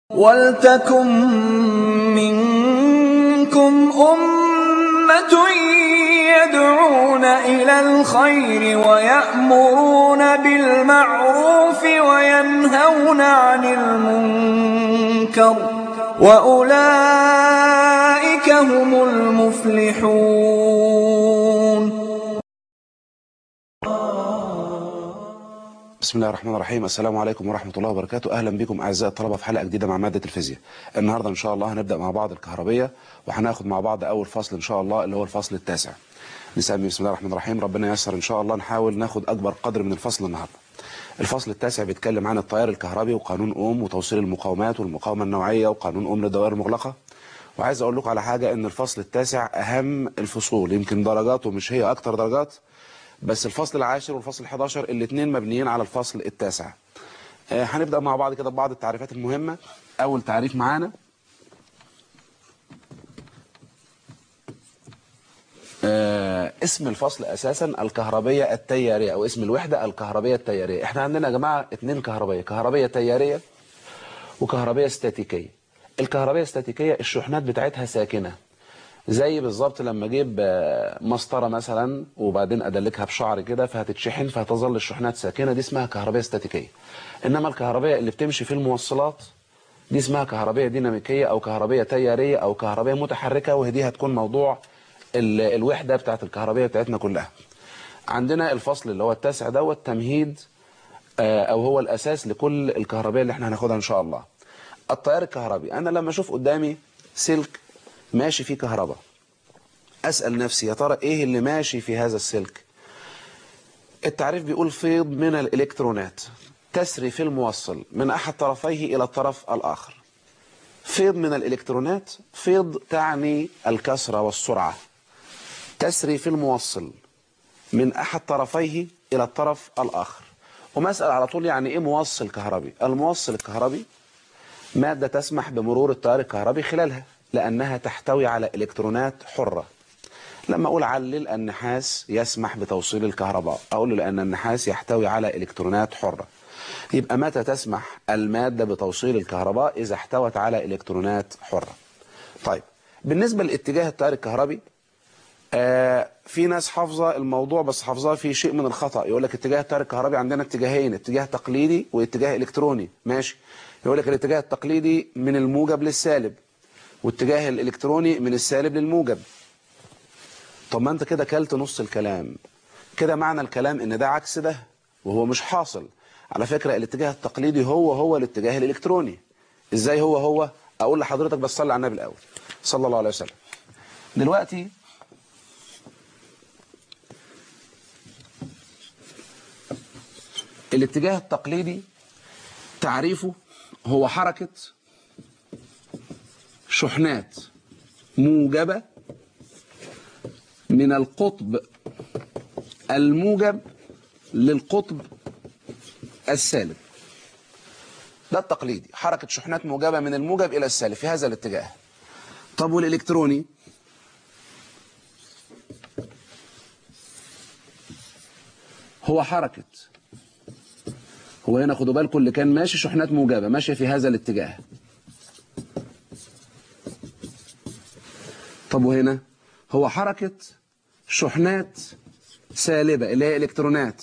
وَلْتَكُن مِّنكُمْ أُمَّةٌ يَدْعُونَ إِلَى الْخَيْرِ وَيَأْمُرُونَ بِالْمَعْرُوفِ وَيَنْهَوْنَ عَنِ الْمُنكَرِ ۚ وَأُولَٰئِكَ هُمُ الْمُفْلِحُونَ بسم الله الرحمن الرحيم السلام عليكم ورحمة الله وبركاته أهلا بكم أعزائي الطلبة في حلقة جديدة مع مادة الفيزياء النهاردة إن شاء الله هنبدأ مع بعض الكهربية وهناخد مع بعض أول فصل إن شاء الله اللي هو الفصل التاسع نسمي بسم الله الرحمن الرحيم ربنا ييسر إن شاء الله نحاول ناخد أكبر قدر من الفصل النهاردة الفصل التاسع بيتكلم عن التيار الكهربي وقانون أوم وتوصيل المقاومات والمقاومة النوعية وقانون أوم للدوائر المغلقة وعايز أقول لكم على حاجة إن الفصل التاسع أهم الفصول يمكن درجاته مش هي أكتر درجات بس الفصل العاشر والفصل ال11 الاثنين مبنيين على الفصل التاسع آه هنبدأ مع بعض كده ببعض التعريفات المهمة أول تعريف معانا آه اسم الفصل أساسا الكهربية التيارية أو اسم الوحدة الكهربية التيارية احنا عندنا يا جماعة اتنين كهربية كهربية تيارية وكهربية استاتيكية الكهربية استاتيكية الشحنات بتاعتها ساكنة زي بالظبط لما اجيب مسطره مثلا وبعدين ادلكها بشعر كده فهتتشحن فهتظل الشحنات ساكنه دي اسمها كهربيه استاتيكيه انما الكهربيه اللي بتمشي في الموصلات دي اسمها كهربيه ديناميكيه او كهربيه تياريه او كهربيه متحركه وهي هتكون موضوع الوحده بتاعت الكهربيه بتاعتنا كلها عندنا الفصل اللي هو التاسع دوت تمهيد او هو الاساس لكل الكهربيه اللي احنا هناخدها ان شاء الله التيار الكهربي انا لما اشوف قدامي سلك ماشي فيه كهرباء أسأل نفسي يا ترى إيه اللي ماشي في هذا السلك التعريف بيقول فيض من الإلكترونات تسري في الموصل من أحد طرفيه إلى الطرف الآخر فيض من الإلكترونات فيض تعني الكسرة والسرعة تسري في الموصل من أحد طرفيه إلى الطرف الآخر ومسأل على طول يعني إيه موصل كهربي الموصل الكهربي مادة تسمح بمرور التيار الكهربي خلالها لأنها تحتوي على إلكترونات حرة لما أقول علل النحاس يسمح بتوصيل الكهرباء أقول له لأن النحاس يحتوي على إلكترونات حرة يبقى متى تسمح المادة بتوصيل الكهرباء إذا احتوت على إلكترونات حرة طيب بالنسبة لاتجاه التيار الكهربي آه في ناس حافظة الموضوع بس حافظاه في شيء من الخطأ يقول لك اتجاه التيار الكهربي عندنا اتجاهين اتجاه تقليدي واتجاه إلكتروني ماشي يقول لك الاتجاه التقليدي من الموجب للسالب واتجاه الالكتروني من السالب للموجب طب ما انت كده كلت نص الكلام كده معنى الكلام ان ده عكس ده وهو مش حاصل على فكرة الاتجاه التقليدي هو هو الاتجاه الالكتروني ازاي هو هو اقول لحضرتك بس صلي على النبي الاول صلى الله عليه وسلم دلوقتي الاتجاه التقليدي تعريفه هو حركة شحنات موجبة من القطب الموجب للقطب السالب ده التقليدي حركة شحنات موجبة من الموجب إلى السالب في هذا الاتجاه طب والإلكتروني هو حركة هو هنا خدوا بالكم اللي كان ماشي شحنات موجبة ماشية في هذا الاتجاه طب وهنا هو حركة شحنات سالبة اللي هي إلكترونات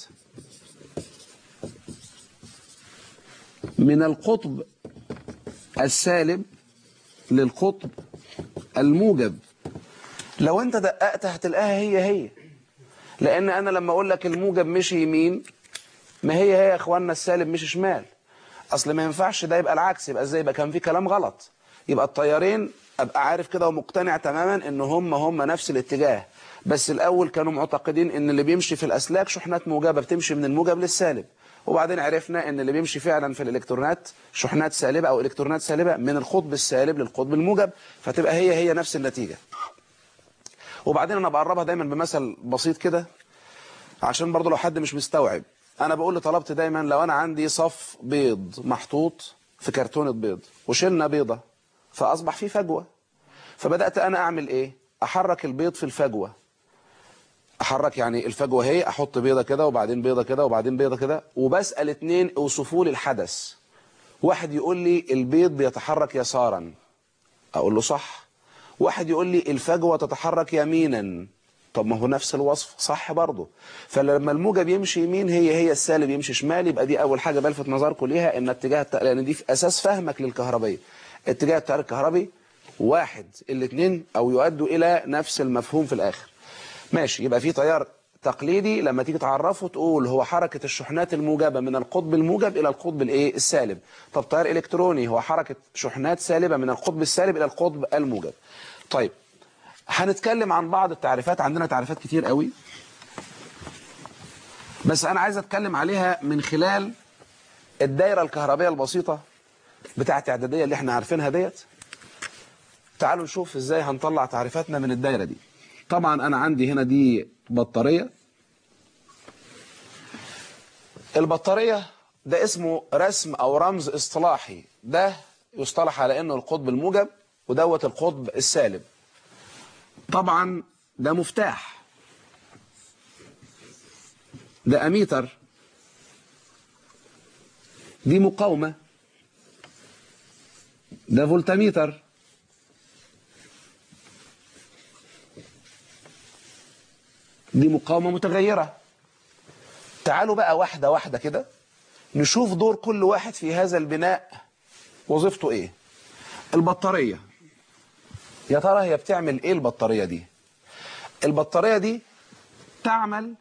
من القطب السالب للقطب الموجب لو انت دققت هتلاقيها هي هي لان انا لما اقول لك الموجب مشي يمين ما هي هي يا اخواننا السالب مشي شمال اصل ما ينفعش ده يبقى العكس يبقى ازاي يبقى كان في كلام غلط يبقى الطيارين ابقى عارف كده ومقتنع تماما ان هم هم نفس الاتجاه بس الاول كانوا معتقدين ان اللي بيمشي في الاسلاك شحنات موجبه بتمشي من الموجب للسالب وبعدين عرفنا ان اللي بيمشي فعلا في الالكترونات شحنات سالبه او الكترونات سالبه من القطب السالب للقطب الموجب فتبقى هي هي نفس النتيجه وبعدين انا بقربها دايما بمثل بسيط كده عشان برضو لو حد مش مستوعب انا بقول لطلبتي دايما لو انا عندي صف بيض محطوط في كرتونه بيض وشلنا بيضه فاصبح في فجوه فبدات انا اعمل ايه احرك البيض في الفجوه احرك يعني الفجوه هي احط بيضه كده وبعدين بيضه كده وبعدين بيضه كده وبسال اتنين اوصفوا لي الحدث واحد يقول لي البيض بيتحرك يسارا اقول له صح واحد يقول لي الفجوة تتحرك يمينا طب ما هو نفس الوصف صح برضه فلما الموجب يمشي يمين هي هي السالب يمشي شمال يبقى دي اول حاجه بلفت نظركم ليها ان اتجاه الت... لان دي في اساس فهمك للكهربيه اتجاه التيار الكهربي واحد الاثنين او يؤدوا الى نفس المفهوم في الاخر ماشي يبقى في تيار تقليدي لما تيجي تعرفه تقول هو حركة الشحنات الموجبة من القطب الموجب إلى القطب الايه السالب طب تيار إلكتروني هو حركة شحنات سالبة من القطب السالب إلى القطب الموجب طيب هنتكلم عن بعض التعريفات عندنا تعريفات كتير قوي بس أنا عايز أتكلم عليها من خلال الدايرة الكهربية البسيطة بتاعة إعدادية اللي احنا عارفينها ديت تعالوا نشوف ازاي هنطلع تعريفاتنا من الدايرة دي طبعا انا عندي هنا دي بطارية البطارية ده اسمه رسم او رمز اصطلاحي ده يصطلح على انه القطب الموجب ودوت القطب السالب طبعا ده مفتاح ده اميتر دي مقاومة ده فولتميتر دي مقاومة متغيرة تعالوا بقى واحدة واحدة كده نشوف دور كل واحد في هذا البناء وظيفته ايه البطارية يا ترى هي بتعمل ايه البطارية دي البطارية دي تعمل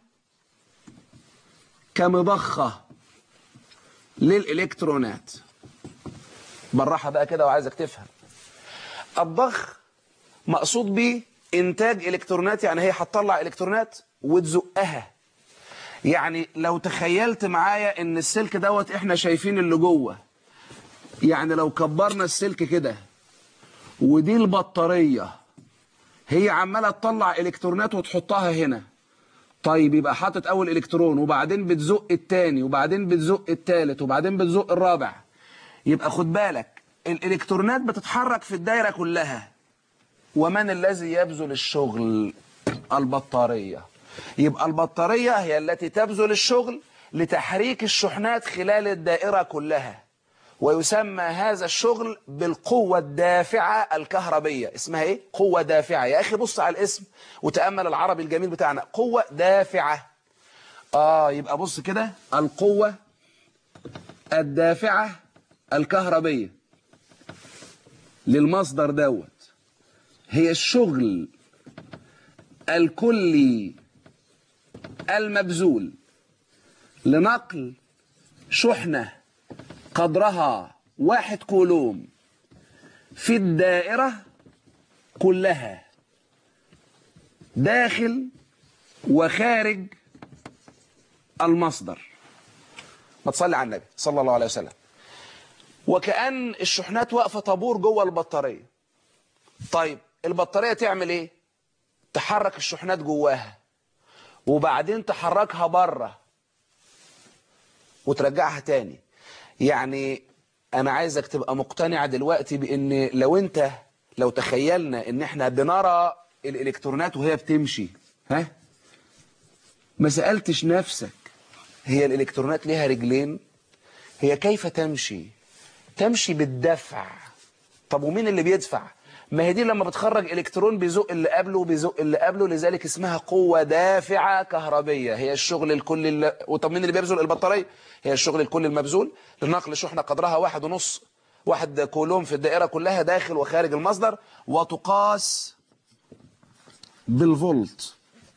كمضخة للإلكترونات بالراحة بقى كده وعايزك تفهم الضخ مقصود بيه انتاج الكترونات يعني هي هتطلع الكترونات وتزقها يعني لو تخيلت معايا ان السلك دوت احنا شايفين اللي جوه يعني لو كبرنا السلك كده ودي البطارية هي عمالة تطلع الكترونات وتحطها هنا طيب يبقى حاطط اول الكترون وبعدين بتزق التاني وبعدين بتزق التالت وبعدين بتزق الرابع يبقى خد بالك الالكترونات بتتحرك في الدايرة كلها ومن الذي يبذل الشغل البطارية يبقى البطارية هي التي تبذل الشغل لتحريك الشحنات خلال الدائرة كلها ويسمى هذا الشغل بالقوة الدافعة الكهربية اسمها ايه؟ قوة دافعة يا اخي بص على الاسم وتأمل العربي الجميل بتاعنا قوة دافعة اه يبقى بص كده القوة الدافعة الكهربية للمصدر دوت هي الشغل الكلي المبذول لنقل شحنة قدرها واحد كولوم في الدائرة كلها داخل وخارج المصدر ما تصلي على النبي صلى الله عليه وسلم وكأن الشحنات واقفة طابور جوه البطارية طيب البطارية تعمل ايه تحرك الشحنات جواها وبعدين تحركها بره وترجعها تاني يعني انا عايزك تبقى مقتنع دلوقتي بان لو انت لو تخيلنا ان احنا بنرى الالكترونات وهي بتمشي ها ما سألتش نفسك هي الالكترونات ليها رجلين هي كيف تمشي تمشي بالدفع طب ومين اللي بيدفع ما هي دي لما بتخرج الكترون بيزق اللي قبله وبيزق اللي قبله لذلك اسمها قوة دافعة كهربية هي الشغل الكلي اللي... وطب مين اللي بيبذل البطارية هي الشغل الكلي المبذول لنقل شحنة قدرها واحد ونص واحد كولوم في الدائرة كلها داخل وخارج المصدر وتقاس بالفولت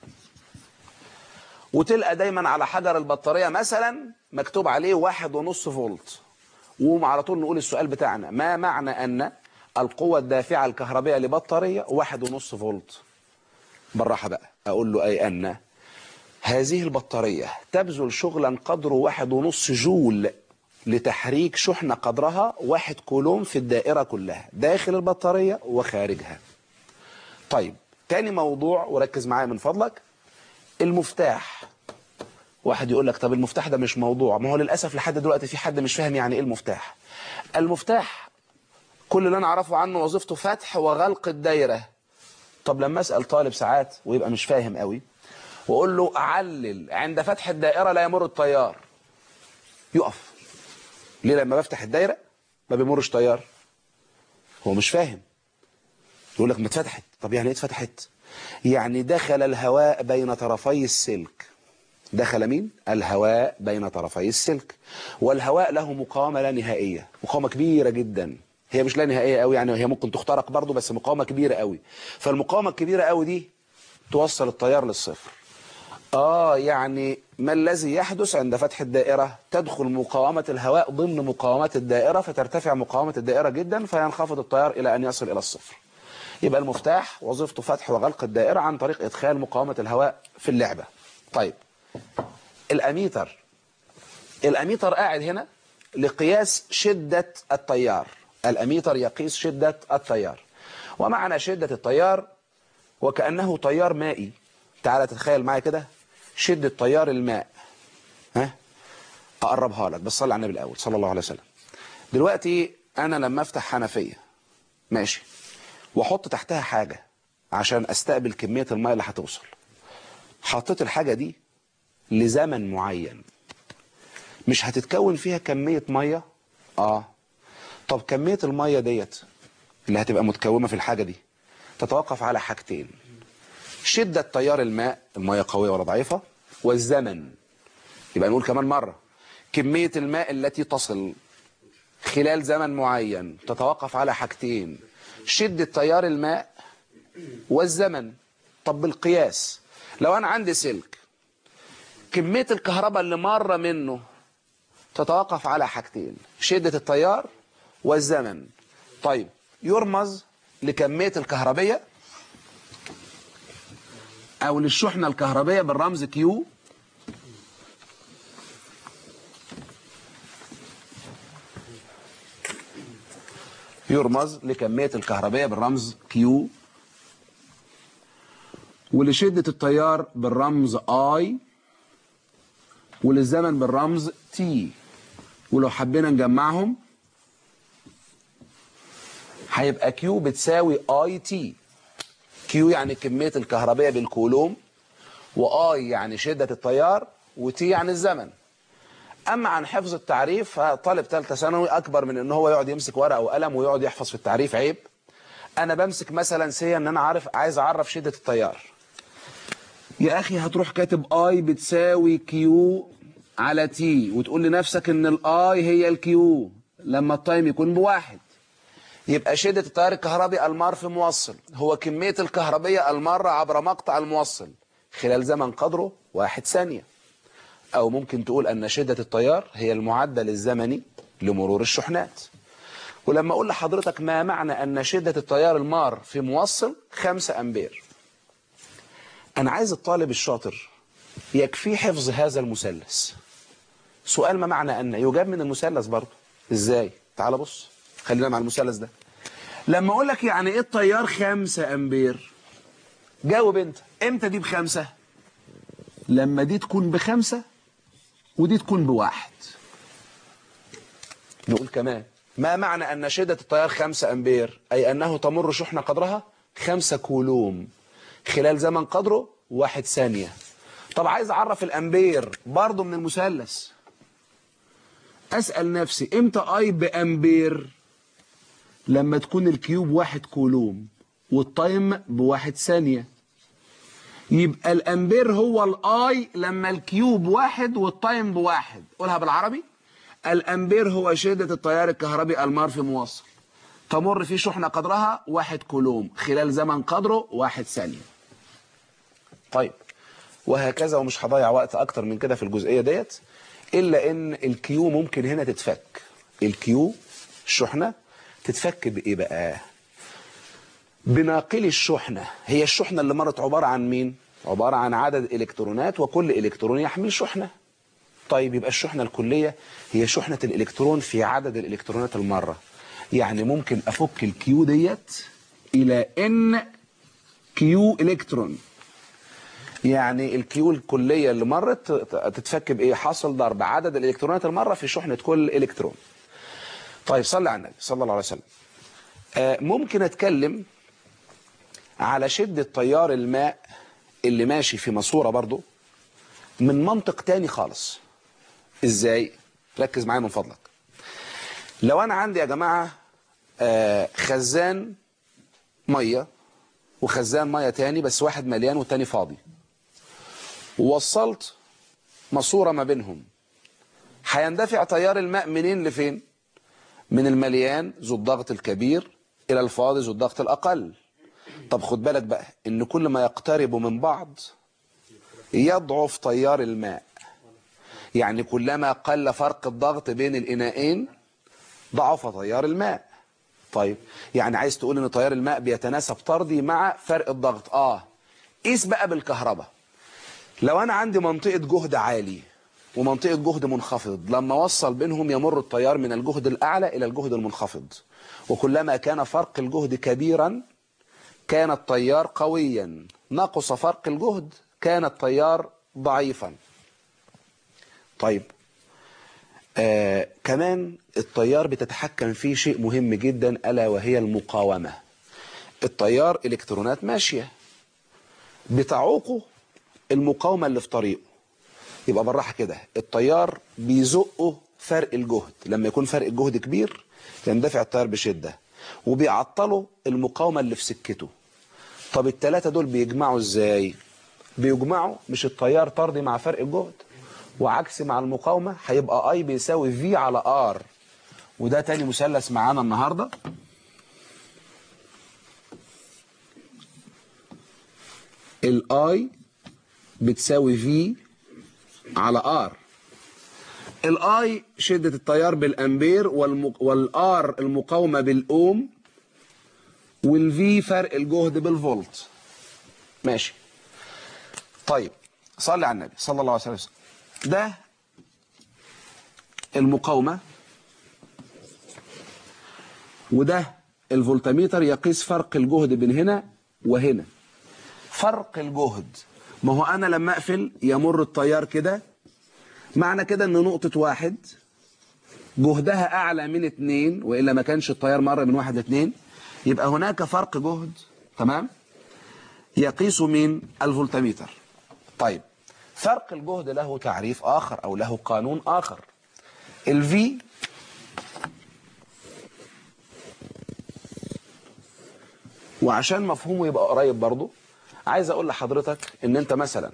وتلقى دايما على حجر البطارية مثلا مكتوب عليه واحد ونص فولت وعلى طول نقول السؤال بتاعنا ما معنى أن القوة الدافعة الكهربية لبطارية واحد ونص فولت بالراحة بقى أقول له أي أن هذه البطارية تبذل شغلا قدره واحد ونص جول لتحريك شحنة قدرها واحد كولوم في الدائرة كلها داخل البطارية وخارجها طيب تاني موضوع وركز معايا من فضلك المفتاح واحد يقول لك طب المفتاح ده مش موضوع ما هو للأسف لحد دلوقتي في حد مش فاهم يعني ايه المفتاح المفتاح كل اللي انا اعرفه عنه وظيفته فتح وغلق الدايرة طب لما اسأل طالب ساعات ويبقى مش فاهم قوي واقول له علل عند فتح الدائرة لا يمر التيار يقف ليه لما بفتح الدايرة ما بيمرش تيار هو مش فاهم يقول لك ما اتفتحت طب يعني ايه اتفتحت يعني دخل الهواء بين طرفي السلك دخل مين الهواء بين طرفي السلك والهواء له مقاومه لا نهائيه مقاومه كبيره جدا هي مش لا نهائيه قوي يعني هي ممكن تخترق برضه بس مقاومه كبيره قوي فالمقاومه الكبيره قوي دي توصل التيار للصفر اه يعني ما الذي يحدث عند فتح الدائرة تدخل مقاومة الهواء ضمن مقاومات الدائرة فترتفع مقاومة الدائرة جدا فينخفض التيار إلى أن يصل إلى الصفر يبقى المفتاح وظيفته فتح وغلق الدائرة عن طريق إدخال مقاومة الهواء في اللعبة طيب الأميتر الأميتر قاعد هنا لقياس شدة التيار الأميتر يقيس شدة التيار ومعنى شدة التيار وكأنه تيار مائي تعالى تتخيل معايا كده شدة تيار الماء ها أقربها لك بس صلي على النبي الأول صلى الله عليه وسلم دلوقتي أنا لما أفتح حنفية ماشي وأحط تحتها حاجة عشان أستقبل كمية الماء اللي هتوصل حطيت الحاجة دي لزمن معين مش هتتكون فيها كمية مية آه طب كمية المية ديت اللي هتبقى متكومة في الحاجة دي تتوقف على حاجتين شدة تيار الماء المية قوية ولا ضعيفة والزمن يبقى نقول كمان مرة كمية الماء التي تصل خلال زمن معين تتوقف على حاجتين شدة تيار الماء والزمن طب بالقياس لو أنا عندي سلك كمية الكهرباء اللي مارة منه تتوقف على حاجتين شدة التيار والزمن طيب يرمز لكمية الكهربية او للشحنة الكهربية بالرمز كيو يرمز لكمية الكهربية بالرمز كيو ولشدة التيار بالرمز اي وللزمن بالرمز تي ولو حبينا نجمعهم هيبقى كيو بتساوي اي تي كيو يعني كمية الكهربية بالكولوم واي يعني شدة التيار وتي يعني الزمن اما عن حفظ التعريف فطالب ثالثه ثانوي اكبر من ان هو يقعد يمسك ورقه وقلم ويقعد يحفظ في التعريف عيب انا بمسك مثلا سي ان انا عارف عايز اعرف شدة التيار يا اخي هتروح كاتب اي بتساوي كيو على تي وتقول لنفسك ان الاي هي الكيو لما التايم يكون بواحد يبقى شدة التيار الكهربي المار في موصل هو كمية الكهربية المارة عبر مقطع الموصل خلال زمن قدره واحد ثانية أو ممكن تقول أن شدة التيار هي المعدل الزمني لمرور الشحنات ولما أقول لحضرتك ما معنى أن شدة التيار المار في موصل 5 أمبير أنا عايز الطالب الشاطر يكفي حفظ هذا المثلث سؤال ما معنى أن يجاب من المثلث برضه إزاي تعال بص خلينا مع المثلث ده لما اقول لك يعني ايه التيار 5 امبير جاوب انت امتى دي بخمسة لما دي تكون بخمسة ودي تكون بواحد نقول كمان ما معنى ان شدة التيار 5 امبير اي انه تمر شحنة قدرها 5 كولوم خلال زمن قدره واحد ثانية طب عايز اعرف الامبير برضه من المثلث اسأل نفسي امتى اي بامبير لما تكون الكيوب واحد كولوم والتايم بواحد ثانية يبقى الامبير هو الاي لما الكيوب واحد والتايم بواحد قولها بالعربي الامبير هو شدة التيار الكهربي المار في موصل تمر فيه شحنة قدرها واحد كولوم خلال زمن قدره واحد ثانية طيب وهكذا ومش هضيع وقت اكتر من كده في الجزئية ديت الا ان الكيو ممكن هنا تتفك الكيو الشحنة تتفك بايه بقى بناقل الشحنة هي الشحنة اللي مرت عبارة عن مين عبارة عن عدد الكترونات وكل الكترون يحمل شحنة طيب يبقى الشحنة الكلية هي شحنة الالكترون في عدد الالكترونات المرة يعني ممكن افك الكيو ديت الى ان كيو الكترون يعني الكيو الكلية اللي مرت تتفك بايه حصل ضرب عدد الالكترونات المرة في شحنة كل الكترون طيب صلي على النبي صلى الله عليه وسلم آه ممكن اتكلم على شدة تيار الماء اللي ماشي في ماسوره برضو من منطق تاني خالص ازاي ركز معايا من فضلك لو انا عندي يا جماعة آه، خزان مية وخزان مية تاني بس واحد مليان والتاني فاضي ووصلت ماسورة ما بينهم هيندفع تيار الماء منين لفين من المليان ذو الضغط الكبير الى الفاضي ذو الضغط الاقل طب خد بالك بقى ان كل ما يقترب من بعض يضعف تيار الماء يعني كلما قل فرق الضغط بين الاناءين ضعف تيار الماء طيب يعني عايز تقول ان تيار الماء بيتناسب طردي مع فرق الضغط اه قيس بقى بالكهرباء لو انا عندي منطقة جهد عالي ومنطقة جهد منخفض لما وصل بينهم يمر التيار من الجهد الاعلى الى الجهد المنخفض وكلما كان فرق الجهد كبيرا كان التيار قويا نقص فرق الجهد كان التيار ضعيفا طيب آه كمان التيار بتتحكم فيه شيء مهم جدا ألا وهي المقاومة التيار إلكترونات ماشية بتعوقه المقاومة اللي في طريقه يبقى بالراحة كده التيار بيزقه فرق الجهد لما يكون فرق الجهد كبير يندفع التيار بشدة وبيعطله المقاومة اللي في سكته طب التلاتة دول بيجمعوا ازاي بيجمعوا مش التيار طردي مع فرق الجهد وعكس مع المقاومة هيبقى اي بيساوي في على ار وده تاني مثلث معانا النهاردة الاي بتساوي في على ار الاي شدة التيار بالامبير والمق... والار المقاومة بالاوم والفي فرق الجهد بالفولت ماشي طيب صلي على النبي صلى الله عليه وسلم ده المقاومة وده الفولتميتر يقيس فرق الجهد بين هنا وهنا فرق الجهد ما هو انا لما اقفل يمر التيار كده معنى كده ان نقطة واحد جهدها اعلى من اتنين والا ما كانش التيار مر من واحد لاتنين يبقى هناك فرق جهد تمام يقيس من الفولتميتر طيب فرق الجهد له تعريف آخر أو له قانون آخر الفي وعشان مفهومه يبقى قريب برضه عايز أقول لحضرتك إن أنت مثلا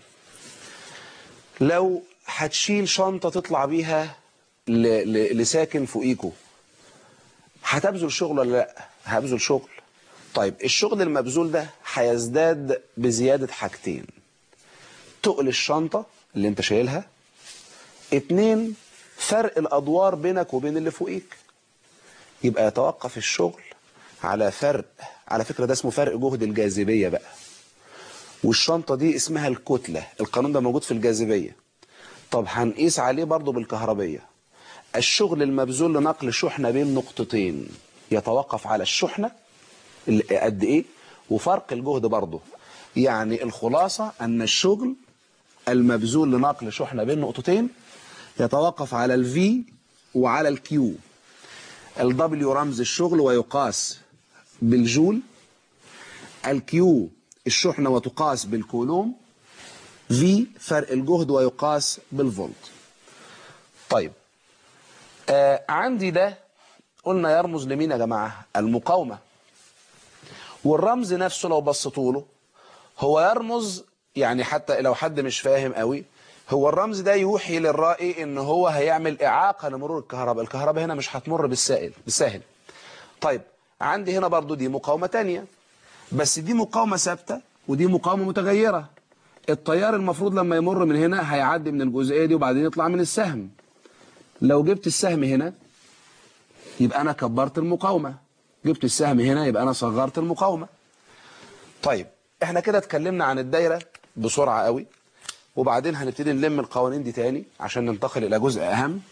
لو هتشيل شنطة تطلع بيها ل... ل... لساكن فوقيكو هتبذل شغل ولا لا هبذل شغل طيب الشغل المبذول ده هيزداد بزيادة حاجتين تقل الشنطة اللي انت شايلها اتنين فرق الادوار بينك وبين اللي فوقيك يبقى يتوقف الشغل على فرق على فكرة ده اسمه فرق جهد الجاذبية بقى والشنطة دي اسمها الكتلة القانون ده موجود في الجاذبية طب هنقيس عليه برضو بالكهربية الشغل المبذول لنقل شحنة بين نقطتين يتوقف على الشحنة اللي قد ايه وفرق الجهد برضه يعني الخلاصة ان الشغل المبذول لنقل شحنة بين نقطتين يتوقف على الفي وعلى الكيو الدبليو رمز الشغل ويقاس بالجول الكيو الشحنة وتقاس بالكولوم في فرق الجهد ويقاس بالفولت طيب آه عندي ده قلنا يرمز لمين يا جماعة المقاومة والرمز نفسه لو بصيتوا له هو يرمز يعني حتى لو حد مش فاهم قوي هو الرمز ده يوحي للرائي ان هو هيعمل اعاقه لمرور الكهرباء الكهرباء هنا مش هتمر بالسائل بالساهل طيب عندي هنا برضو دي مقاومه تانية بس دي مقاومه ثابته ودي مقاومه متغيره التيار المفروض لما يمر من هنا هيعدي من الجزئيه دي وبعدين يطلع من السهم لو جبت السهم هنا يبقى انا كبرت المقاومه جبت السهم هنا يبقى انا صغرت المقاومه طيب احنا كده اتكلمنا عن الدايره بسرعه قوي وبعدين هنبتدي نلم القوانين دي تاني عشان ننتقل الى جزء اهم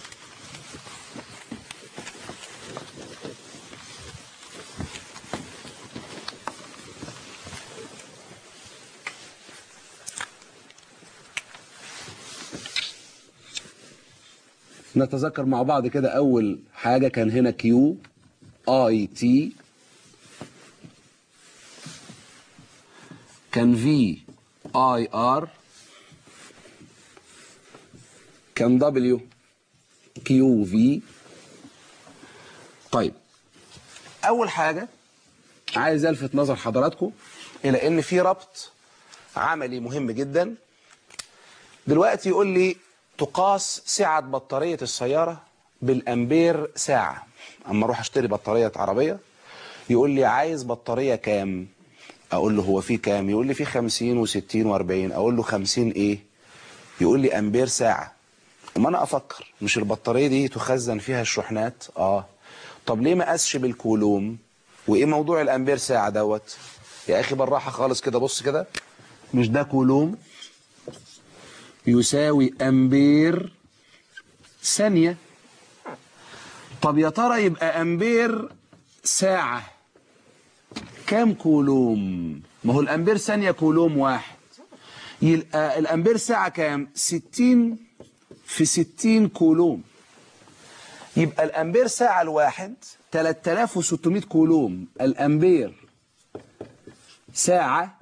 نتذكر مع بعض كده اول حاجه كان هنا كيو اي تي كان في اي ار كان دبليو كيو في طيب اول حاجة عايز الفت نظر حضراتكم الى ان في ربط عملي مهم جدا دلوقتي يقول لي تقاس سعة بطارية السيارة بالامبير ساعة اما اروح اشتري بطارية عربية يقول لي عايز بطارية كام اقول له هو في كام يقول لي في 50 و60 و40 اقول له 50 ايه يقول لي امبير ساعة وما انا افكر مش البطارية دي تخزن فيها الشحنات اه طب ليه ما قاسش بالكولوم وايه موضوع الامبير ساعة دوت يا اخي بالراحة خالص كده بص كده مش ده كولوم يساوي امبير ثانية طب يا ترى يبقى امبير ساعة كام كولوم ما هو الامبير ثانية كولوم واحد يبقى الامبير ساعة كام 60 في 60 كولوم يبقى الامبير ساعة الواحد 3600 كولوم الامبير ساعة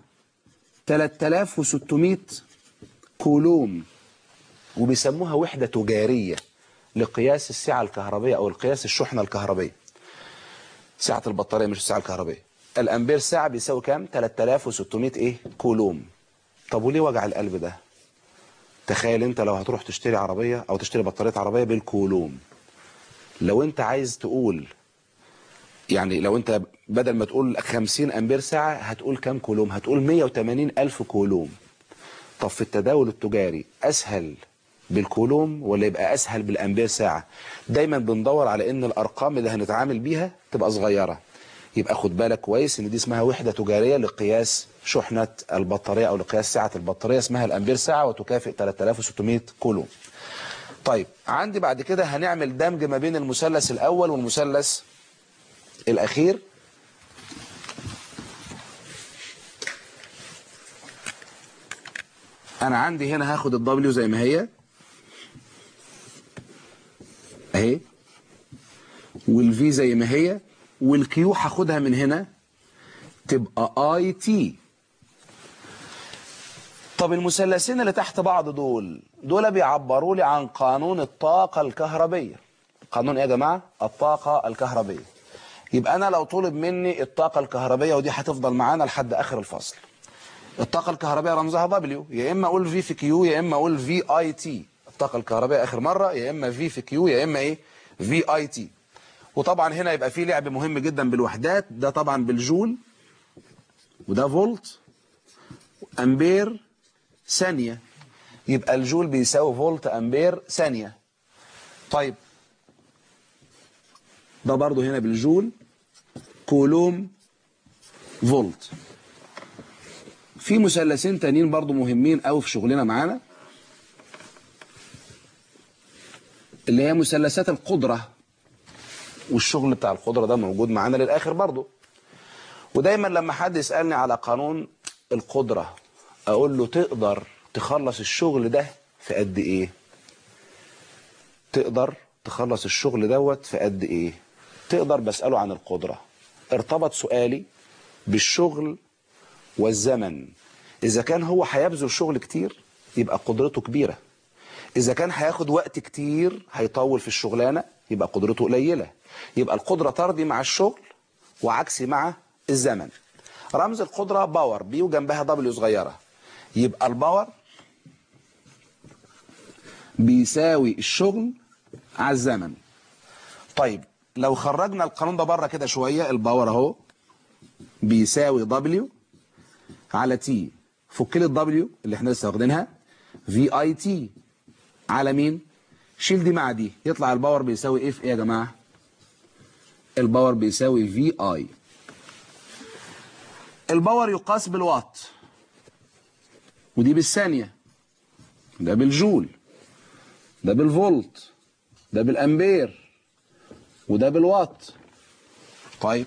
3600 كولوم وبيسموها وحدة تجارية لقياس السعة الكهربية او القياس الشحنة الكهربية سعة البطارية مش السعة الكهربية الامبير ساعة بيساوي كام 3600 ايه كولوم طب وليه وجع القلب ده تخيل انت لو هتروح تشتري عربية او تشتري بطارية عربية بالكولوم لو انت عايز تقول يعني لو انت بدل ما تقول 50 امبير ساعة هتقول كام كولوم هتقول 180 الف كولوم طب في التداول التجاري اسهل بالكولوم ولا يبقى اسهل بالامبير ساعة دايما بندور على ان الارقام اللي هنتعامل بيها تبقى صغيرة يبقى خد بالك كويس ان دي اسمها وحدة تجارية لقياس شحنة البطارية او لقياس سعة البطارية اسمها الامبير ساعة وتكافئ 3600 كولوم طيب عندي بعد كده هنعمل دمج ما بين المثلث الاول والمثلث الاخير انا عندي هنا هاخد الدبليو زي ما هي اهي والفي زي ما هي والكيو هاخدها من هنا تبقى اي تي طب المثلثين اللي تحت بعض دول دول بيعبروا لي عن قانون الطاقة الكهربية قانون ايه يا جماعة الطاقة الكهربية يبقى انا لو طلب مني الطاقة الكهربية ودي هتفضل معانا لحد اخر الفصل الطاقة الكهربية رمزها دبليو يا اما اقول في في كيو يا اما اقول في اي تي الطاقة الكهربية اخر مرة يا اما في في كيو يا اما ايه في اي تي وطبعا هنا يبقى في لعب مهم جدا بالوحدات ده طبعا بالجول وده فولت امبير ثانية يبقى الجول بيساوي فولت امبير ثانية طيب ده برضو هنا بالجول كولوم فولت في مثلثين تانيين برضو مهمين قوي في شغلنا معانا اللي هي مثلثات القدرة والشغل بتاع القدرة ده موجود معانا للآخر برضو ودايما لما حد يسألني على قانون القدرة أقول له تقدر تخلص الشغل ده في قد إيه تقدر تخلص الشغل دوت في قد إيه تقدر بسأله عن القدرة ارتبط سؤالي بالشغل والزمن إذا كان هو هيبذل شغل كتير يبقى قدرته كبيرة إذا كان هياخد وقت كتير هيطول في الشغلانة يبقى قدرته قليلة يبقى القدرة ترضي مع الشغل وعكسي مع الزمن رمز القدرة باور بي وجنبها دبليو صغيرة يبقى الباور بيساوي الشغل على الزمن طيب لو خرجنا القانون ده بره كده شوية الباور اهو بيساوي دبليو على تي فك لي الدبليو اللي احنا لسه واخدينها في اي تي على مين شيل دي مع دي يطلع الباور بيساوي ايه في ايه يا جماعه الباور بيساوي في اي الباور يقاس بالوات ودي بالثانيه ده بالجول ده بالفولت ده بالامبير وده بالوات طيب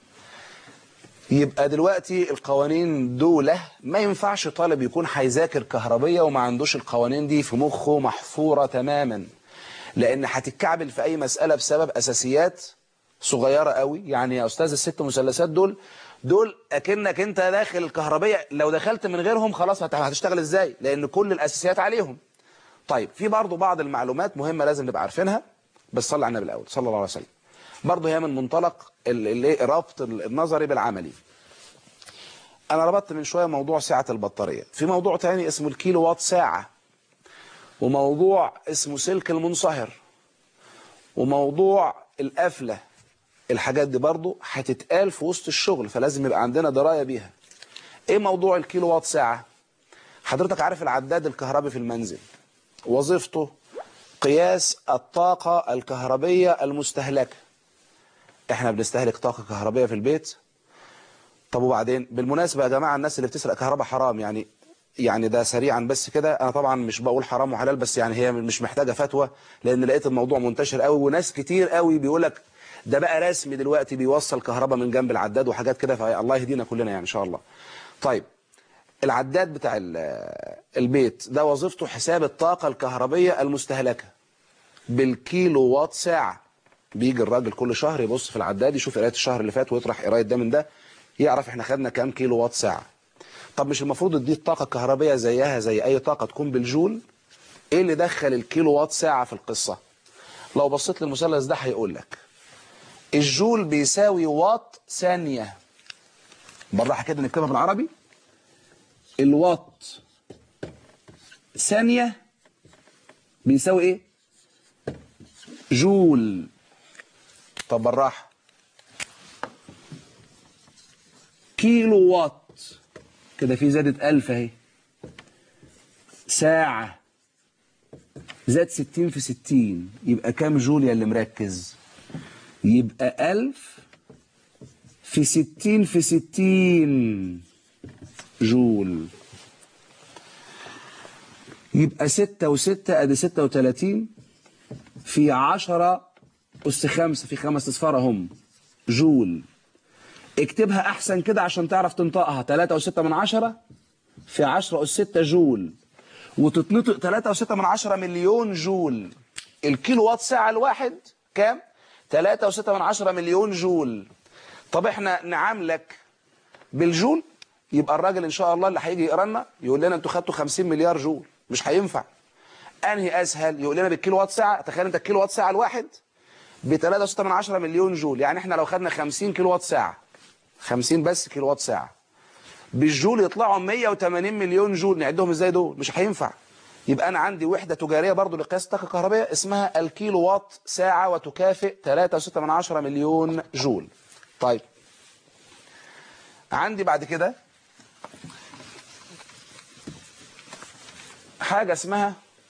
يبقى دلوقتي القوانين دولة ما ينفعش طالب يكون هيذاكر كهربية وما عندوش القوانين دي في مخه محفورة تماما لأن هتتكعبل في أي مسألة بسبب أساسيات صغيرة قوي يعني يا أستاذ الست مثلثات دول دول أكنك أنت داخل الكهربية لو دخلت من غيرهم خلاص هتشتغل إزاي لأن كل الأساسيات عليهم طيب في برضو بعض المعلومات مهمة لازم نبقى عارفينها بس صلي على النبي الأول صلى الله عليه وسلم برضه هي من منطلق ال- ال- ربط النظري بالعملي انا ربطت من شويه موضوع سعه البطاريه في موضوع تاني اسمه الكيلو وات ساعه وموضوع اسمه سلك المنصهر وموضوع القفله الحاجات دي برضه هتتقال في وسط الشغل فلازم يبقى عندنا درايه بيها ايه موضوع الكيلو وات ساعه حضرتك عارف العداد الكهربي في المنزل وظيفته قياس الطاقه الكهربيه المستهلكه احنا بنستهلك طاقه كهربيه في البيت طب وبعدين بالمناسبه يا جماعه الناس اللي بتسرق كهرباء حرام يعني يعني ده سريعا بس كده انا طبعا مش بقول حرام وحلال بس يعني هي مش محتاجه فتوى لان لقيت الموضوع منتشر قوي وناس كتير قوي بيقول لك ده بقى رسمي دلوقتي بيوصل كهرباء من جنب العداد وحاجات كده فالله يهدينا كلنا يعني ان شاء الله طيب العداد بتاع ال- البيت ده وظيفته حساب الطاقه الكهربيه المستهلكه بالكيلو وات ساعه بيجي الراجل كل شهر يبص في العداد يشوف قرايه الشهر اللي فات ويطرح قرايه ده من ده يعرف احنا خدنا كام كيلو وات ساعه طب مش المفروض دي الطاقه الكهربيه زيها زي اي طاقه تكون بالجول ايه اللي دخل الكيلو وات ساعه في القصه لو بصيت للمثلث ده هيقول لك الجول بيساوي وات ثانيه بالراحه كده نكتبها بالعربي الوات ثانيه بيساوي ايه جول طب بالراحه كيلو وات كده في زادت ألف اهي ساعة زاد ستين في ستين يبقى كام جول يا اللي مركز يبقى ألف في ستين في ستين جول يبقى ستة وستة ادي ستة وتلاتين في عشرة أس خمسة في خمس أصفار هم جول اكتبها أحسن كده عشان تعرف تنطقها تلاتة وستة من عشرة في عشرة أس ستة جول وتتنطق تلاتة وستة من عشرة مليون جول الكيلو وات ساعة الواحد كام؟ تلاتة وستة من عشرة مليون جول طب احنا نعاملك بالجول يبقى الراجل ان شاء الله اللي هيجي يقرا لنا يقول لنا انتوا خدتوا 50 مليار جول مش هينفع انهي اسهل يقول لنا بالكيلو وات ساعه تخيل انت الكيلو وات ساعه الواحد ب 3.6 من 10 مليون جول يعني احنا لو خدنا 50 كيلو وات ساعه 50 بس كيلو وات ساعه بالجول يطلعوا 180 مليون جول نعدهم ازاي دول مش هينفع يبقى انا عندي وحده تجاريه برضو لقياس الطاقه الكهربائيه اسمها الكيلو وات ساعه وتكافئ 3.6 من 10 مليون جول طيب عندي بعد كده حاجة اسمها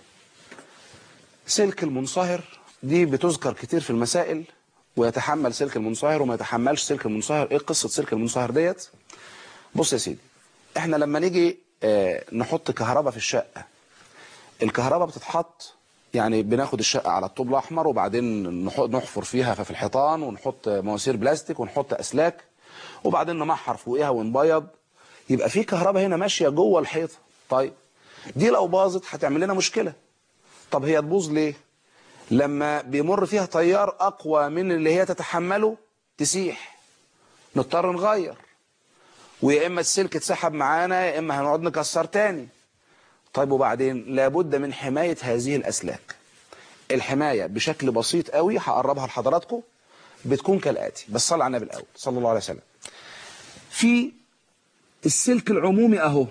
سلك المنصهر دي بتذكر كتير في المسائل ويتحمل سلك المنصهر وما يتحملش سلك المنصهر ايه قصة سلك المنصهر ديت بص يا سيدي احنا لما نيجي اه نحط كهرباء في الشقة الكهرباء بتتحط يعني بناخد الشقة على الطوب الأحمر وبعدين نح- نحفر فيها في الحيطان ونحط مواسير بلاستيك ونحط أسلاك وبعدين نمحر فوقيها ونبيض يبقى في كهرباء هنا ماشية جوه الحيطة طيب دي لو باظت هتعمل لنا مشكلة طب هي تبوظ ليه لما بيمر فيها تيار أقوى من اللي هي تتحمله تسيح نضطر نغير ويا إما السلك اتسحب معانا يا إما هنقعد نكسر تاني طيب وبعدين لابد من حماية هذه الأسلاك الحماية بشكل بسيط قوي هقربها لحضراتكم بتكون كالآتي بس صلى على النبي الأول صلى الله عليه وسلم في السلك العمومي أهو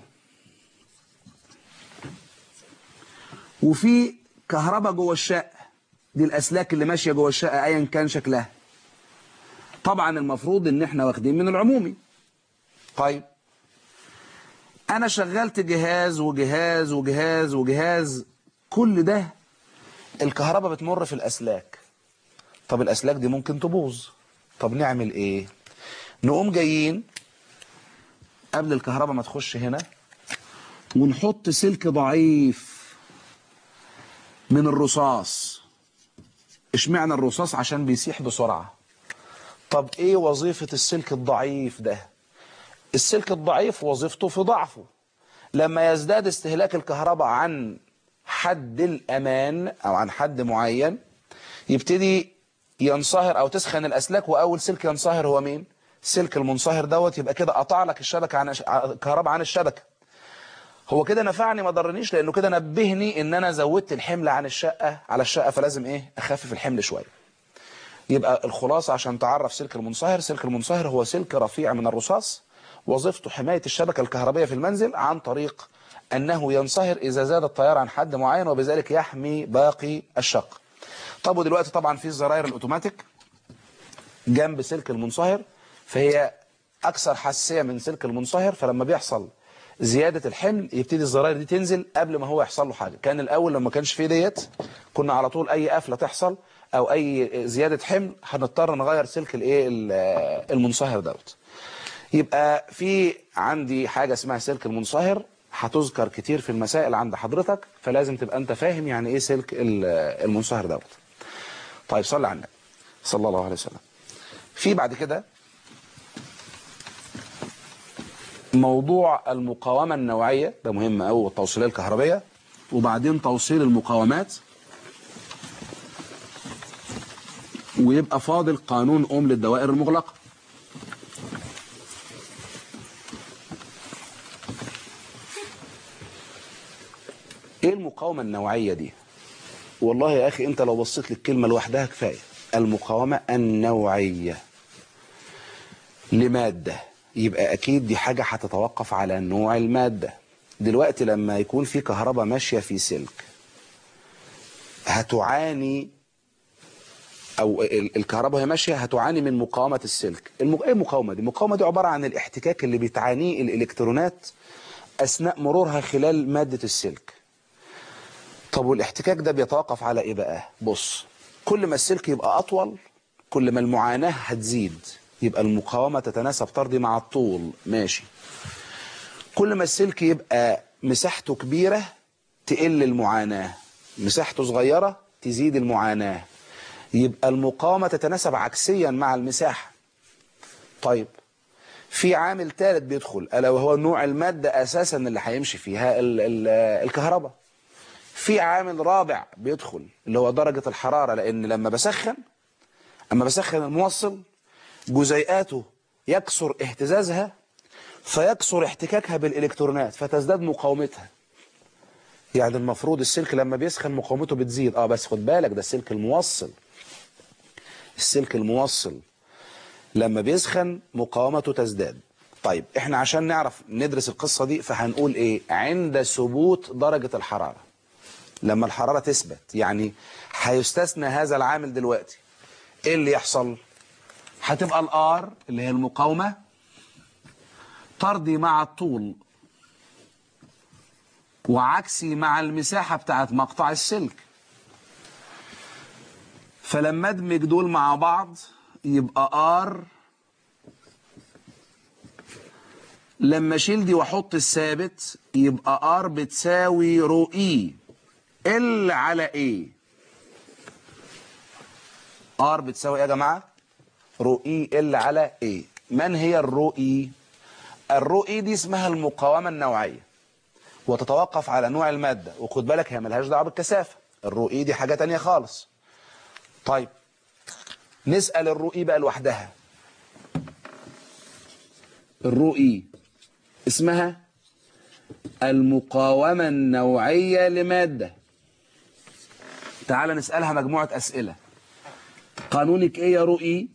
وفي كهرباء جوه الشقة دي الأسلاك اللي ماشية جوه الشقة أيا كان شكلها طبعا المفروض إن احنا واخدين من العمومي طيب أنا شغلت جهاز وجهاز وجهاز وجهاز كل ده الكهرباء بتمر في الأسلاك طب الأسلاك دي ممكن تبوظ طب نعمل إيه نقوم جايين قبل الكهرباء ما تخش هنا ونحط سلك ضعيف من الرصاص اشمعنى الرصاص عشان بيسيح بسرعة طب ايه وظيفة السلك الضعيف ده السلك الضعيف وظيفته في ضعفه لما يزداد استهلاك الكهرباء عن حد الأمان أو عن حد معين يبتدي ينصهر أو تسخن الأسلاك وأول سلك ينصهر هو مين؟ السلك المنصهر دوت يبقى كده قطع لك الشبكة عن الكهرباء عن الشبكة هو كده نفعني ما ضرنيش لأنه كده نبهني إن أنا زودت الحمل عن الشقة على الشقة فلازم إيه أخفف الحمل شوية يبقى الخلاصة عشان تعرف سلك المنصهر سلك المنصهر هو سلك رفيع من الرصاص وظيفته حماية الشبكة الكهربية في المنزل عن طريق أنه ينصهر إذا زاد التيار عن حد معين وبذلك يحمي باقي الشق طب ودلوقتي طبعا في الزراير الأوتوماتيك جنب سلك المنصهر فهي أكثر حساسية من سلك المنصهر فلما بيحصل زيادة الحمل يبتدي الزراير دي تنزل قبل ما هو يحصل له حاجة كان الأول لما كانش فيه ديت كنا على طول أي قفلة تحصل أو أي زيادة حمل هنضطر نغير سلك الإيه المنصهر دوت يبقى في عندي حاجة اسمها سلك المنصهر هتذكر كتير في المسائل عند حضرتك فلازم تبقى انت فاهم يعني ايه سلك المنصهر دوت طيب صلي على النبي صلى الله عليه وسلم في بعد كده موضوع المقاومة النوعية ده مهم قوي والتوصيلية الكهربية وبعدين توصيل المقاومات ويبقى فاضل قانون أم للدوائر المغلقة ايه المقاومة النوعية دي والله يا اخي انت لو بصيت للكلمة لوحدها كفاية المقاومة النوعية لمادة يبقى اكيد دي حاجة هتتوقف على نوع المادة دلوقتي لما يكون في كهرباء ماشية في سلك هتعاني او الكهرباء وهي ماشيه هتعاني من مقاومه السلك المق... ايه المقاومه دي المقاومه دي عباره عن الاحتكاك اللي بتعانيه الالكترونات اثناء مرورها خلال ماده السلك طب والاحتكاك ده بيتوقف على ايه بقى بص كل ما السلك يبقى اطول كل ما المعاناه هتزيد يبقى المقاومه تتناسب طردي مع الطول ماشي كل ما السلك يبقى مساحته كبيره تقل المعاناه مساحته صغيره تزيد المعاناه يبقى المقاومة تتناسب عكسيا مع المساحة طيب في عامل ثالث بيدخل ألا وهو نوع المادة أساسا اللي هيمشي فيها ال ال الكهرباء في عامل رابع بيدخل اللي هو درجة الحرارة لأن لما بسخن أما بسخن الموصل جزيئاته يكسر اهتزازها فيكسر احتكاكها بالإلكترونات فتزداد مقاومتها يعني المفروض السلك لما بيسخن مقاومته بتزيد اه بس خد بالك ده السلك الموصل السلك الموصل لما بيسخن مقاومته تزداد طيب احنا عشان نعرف ندرس القصة دي فهنقول ايه عند ثبوت درجة الحرارة لما الحرارة تثبت يعني هيستثنى هذا العامل دلوقتي ايه اللي يحصل هتبقى الار اللي هي المقاومة طردي مع الطول وعكسي مع المساحة بتاعت مقطع السلك فلما ادمج دول مع بعض يبقى ار لما اشيل دي واحط الثابت يبقى ار بتساوي رو اي ال على ايه ار بتساوي ايه يا جماعه رو اي ال على ايه من هي الرو اي الرو اي دي اسمها المقاومه النوعيه وتتوقف على نوع الماده وخد بالك هي ملهاش دعوه بالكثافه الرو اي دي حاجه تانية خالص طيب نسال الرو اي بقى لوحدها الرو اي اسمها المقاومة النوعية لمادة تعال نسألها مجموعة أسئلة قانونك ايه يا رؤي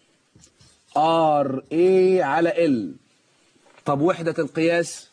ار اي على ال طب وحدة القياس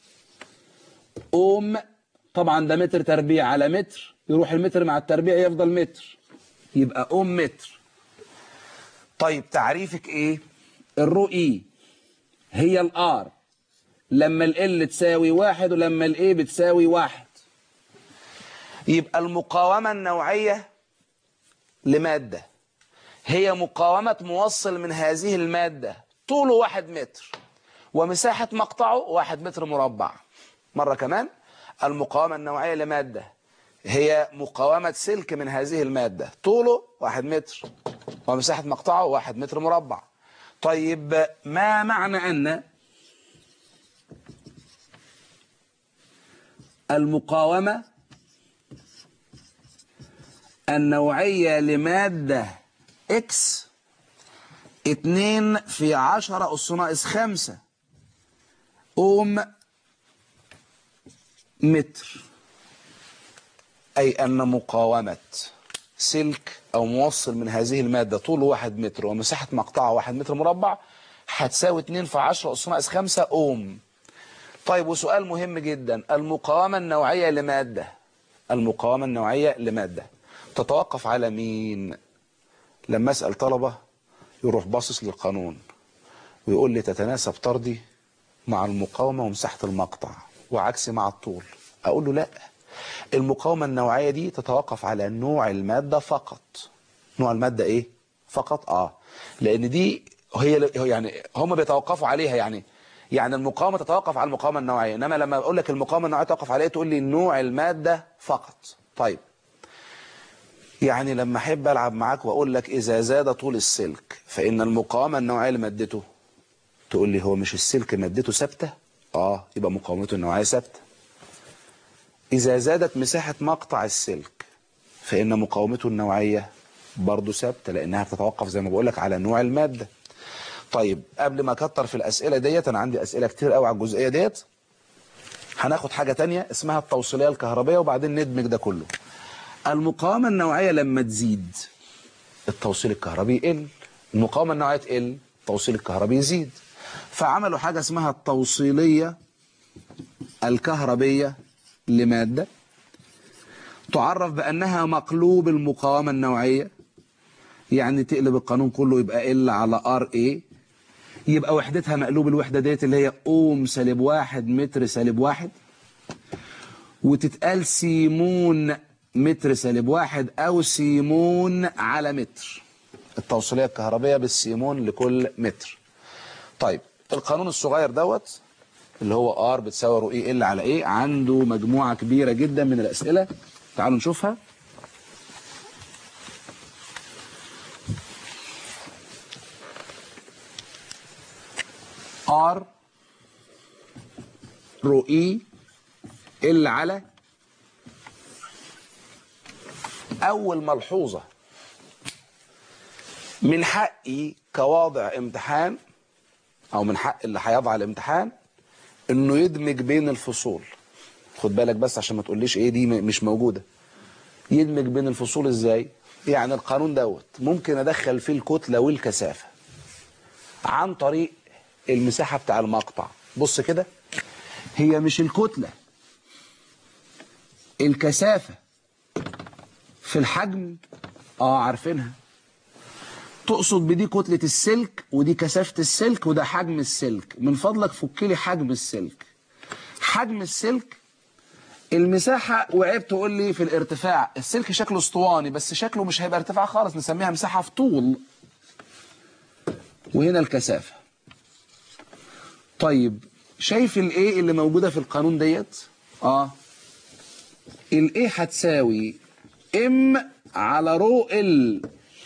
اوم طبعا ده متر تربيع على متر يروح المتر مع التربيع يفضل متر يبقى اوم متر طيب تعريفك ايه الرؤي هي الار لما ال تساوي واحد ولما الاي بتساوي واحد يبقى المقاومة النوعية لمادة هي مقاومة موصل من هذه المادة طوله واحد متر ومساحة مقطعه واحد متر مربع مرة كمان المقاومة النوعية لمادة هي مقاومة سلك من هذه المادة طوله واحد متر ومساحة مقطعه واحد متر مربع طيب ما معنى أن المقاومة النوعية لمادة X اتنين في عشرة أس ناقص خمسة أوم متر أي أن مقاومة سلك او موصل من هذه المادة طوله واحد متر ومساحة مقطعه واحد متر مربع هتساوي 2 في 10 أس ناقص 5 أوم طيب وسؤال مهم جدا المقاومة النوعية لمادة المقاومة النوعية لمادة تتوقف على مين لما أسأل طلبة يروح باصص للقانون ويقول لي تتناسب طردي مع المقاومة ومساحة المقطع وعكسي مع الطول أقول له لا المقاومة النوعية دي تتوقف على نوع المادة فقط نوع المادة إيه فقط آه لأن دي هي يعني هم بيتوقفوا عليها يعني يعني المقاومة تتوقف على المقاومة النوعية إنما لما أقول لك المقاومة النوعية تتوقف عليها تقول لي نوع المادة فقط طيب يعني لما أحب ألعب معاك وأقول لك إذا زاد طول السلك فإن المقاومة النوعية لمادته تقول لي هو مش السلك مادته ثابتة آه يبقى مقاومته النوعية ثابتة إذا زادت مساحة مقطع السلك فإن مقاومته النوعية برضه ثابتة لأنها بتتوقف زي ما بقول لك على نوع المادة طيب قبل ما اكتر في الاسئله ديت انا عندي اسئله كتير قوي على الجزئيه ديت هناخد حاجه تانية اسمها التوصيليه الكهربائيه وبعدين ندمج ده كله المقاومه النوعيه لما تزيد التوصيل الكهربي يقل المقاومه النوعيه تقل التوصيل الكهربي يزيد فعملوا حاجه اسمها التوصيليه الكهربيه لماده تعرف بانها مقلوب المقاومه النوعيه يعني تقلب القانون كله يبقى ال على ار اي يبقى وحدتها مقلوب الوحدة ديت اللي هي اوم سالب واحد متر سالب واحد وتتقال سيمون متر سالب واحد او سيمون على متر التوصيلية الكهربية بالسيمون لكل متر طيب القانون الصغير دوت اللي هو ار بتساوي رو اي ال على ايه عنده مجموعة كبيرة جدا من الاسئلة تعالوا نشوفها ار رو اي ال على اول ملحوظة من حقي كواضع امتحان او من حق اللي هيضع الامتحان انه يدمج بين الفصول خد بالك بس عشان ما تقوليش ايه دي مش موجودة يدمج بين الفصول ازاي يعني القانون دوت ممكن ادخل فيه الكتلة والكثافة عن طريق المساحة بتاع المقطع بص كده هي مش الكتلة الكثافة في الحجم اه عارفينها تقصد بدي كتلة السلك ودي كثافة السلك وده حجم السلك من فضلك فك لي حجم السلك حجم السلك المساحة وعيب تقول لي في الارتفاع السلك شكله اسطواني بس شكله مش هيبقى ارتفاع خالص نسميها مساحة في طول وهنا الكثافة طيب شايف الايه اللي موجودة في القانون ديت اه الايه هتساوي ام على رو ال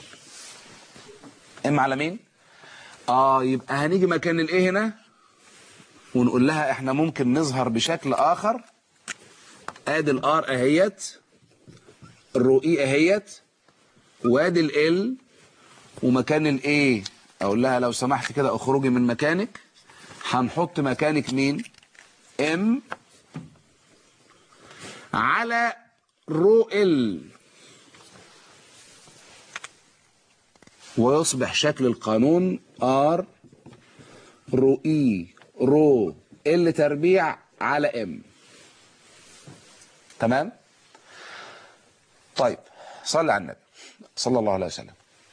ام على مين اه يبقى هنيجي مكان الايه هنا ونقول لها احنا ممكن نظهر بشكل اخر ادي الار اهيت الرو اي اهيت وادي ال ومكان الايه اقول لها لو سمحت كده اخرجي من مكانك هنحط مكانك مين ام على رو ال ويصبح شكل القانون ار رو اي رو ال تربيع على ام تمام طيب صلي على النبي صلى الله عليه وسلم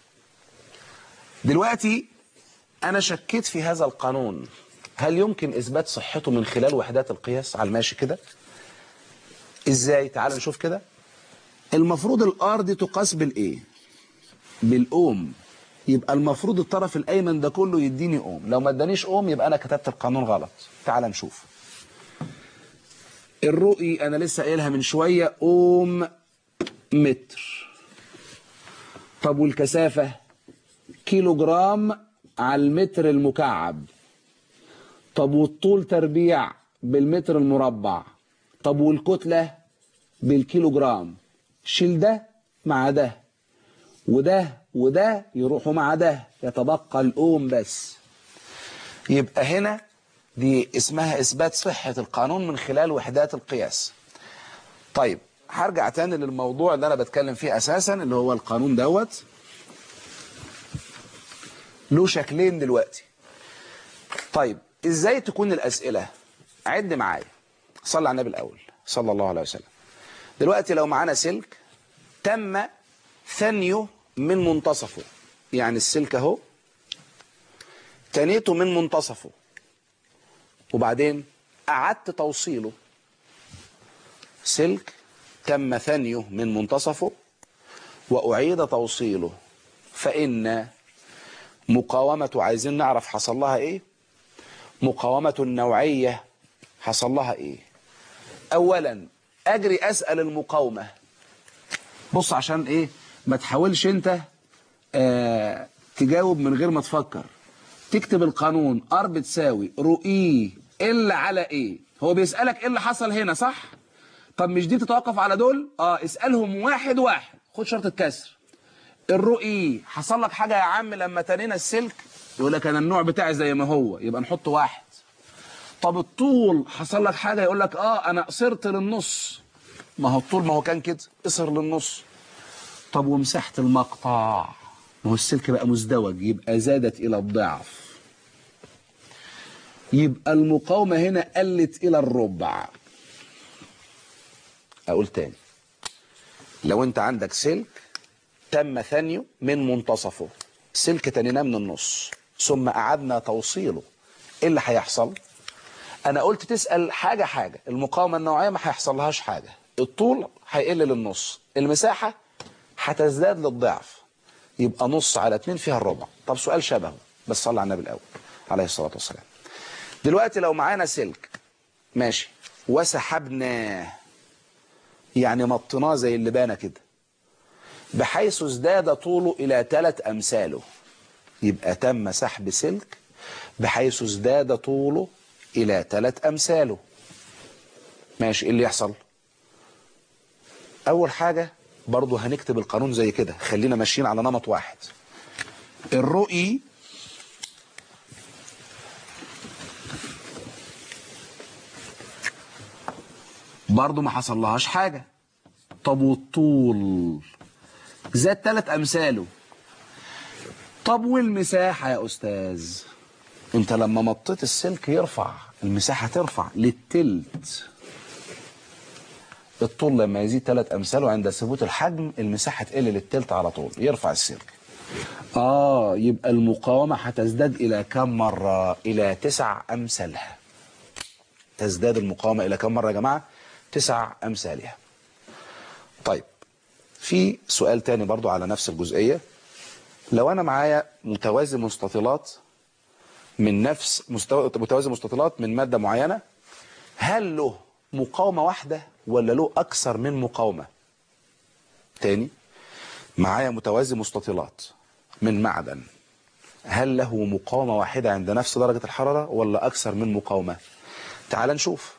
دلوقتي انا شكيت في هذا القانون هل يمكن اثبات صحته من خلال وحدات القياس على الماشي كده ازاي تعال نشوف كده المفروض الار دي تقاس بالايه بالاوم يبقى المفروض الطرف الايمن ده كله يديني اوم لو ما ادانيش اوم يبقى انا كتبت القانون غلط تعال نشوف الرؤي انا لسه قايلها من شويه اوم متر طب والكثافه كيلو جرام على المتر المكعب طب والطول تربيع بالمتر المربع طب والكتلة بالكيلو جرام شيل ده مع ده وده وده يروحوا مع ده يتبقى الأوم بس يبقى هنا دي اسمها إثبات صحة القانون من خلال وحدات القياس طيب هرجع تاني للموضوع اللي انا بتكلم فيه اساسا اللي هو القانون دوت له شكلين دلوقتي طيب ازاي تكون الاسئله عد معايا صلى على النبي الاول صلى الله عليه وسلم دلوقتي لو معانا سلك تم ثنيه من منتصفه يعني السلك اهو تنيته من منتصفه وبعدين أعدت توصيله سلك تم ثنيه من منتصفه وأعيد توصيله فإن مقاومة عايزين نعرف حصل لها إيه مقاومة النوعية حصل لها إيه أولا أجري أسأل المقاومة بص عشان إيه ما تحاولش أنت آه تجاوب من غير ما تفكر تكتب القانون ار بتساوي رو اي ال على ايه هو بيسألك ايه اللي حصل هنا صح طب مش دي تتوقف على دول اه اسألهم واحد واحد خد شرط الكسر الرو اي حصل لك حاجة يا عم لما تنينا السلك يقول لك انا النوع بتاعي زي ما هو يبقى نحط واحد طب الطول حصل لك حاجة يقول لك اه انا قصرت للنص ما هو الطول ما هو كان كده قصر للنص طب ومساحة المقطع ما هو السلك بقى مزدوج يبقى زادت إلى الضعف يبقى المقاومة هنا قلت إلى الربع أقول تاني لو أنت عندك سلك تم ثنيه من منتصفه سلك تنيناه من النص ثم أعدنا توصيله إيه اللي هيحصل؟ أنا قلت تسأل حاجة حاجة المقاومة النوعية ما هيحصلهاش حاجة الطول هيقل للنص المساحة هتزداد للضعف يبقى نص على اتنين فيها الربع طب سؤال شبهه بس صلى على النبي الأول عليه الصلاة والسلام دلوقتي لو معانا سلك ماشي وسحبناه يعني مطناه زي اللبانة كده بحيث ازداد طوله إلى ثلاث أمثاله يبقى تم سحب سلك بحيث ازداد طوله إلى ثلاث أمثاله ماشي إيه اللي يحصل أول حاجة برضو هنكتب القانون زي كده خلينا ماشيين على نمط واحد الرؤي برضو ما حصل لهاش حاجة طب والطول زاد ثلاث أمثاله طب والمساحة يا أستاذ انت لما مطيت السلك يرفع المساحة ترفع للتلت الطول لما يزيد ثلاث أمثاله عند ثبوت الحجم المساحة تقل للتلت على طول يرفع السلك آه يبقى المقاومة هتزداد إلى كم مرة إلى تسع أمثالها تزداد المقاومة إلى كم مرة يا جماعة تسع أمثالها طيب في سؤال تاني برضو على نفس الجزئية لو أنا معايا متوازي مستطيلات من نفس مستوى متوازي مستطيلات من مادة معينة هل له مقاومة واحدة ولا له أكثر من مقاومة تاني معايا متوازي مستطيلات من معدن هل له مقاومة واحدة عند نفس درجة الحرارة ولا أكثر من مقاومة تعال نشوف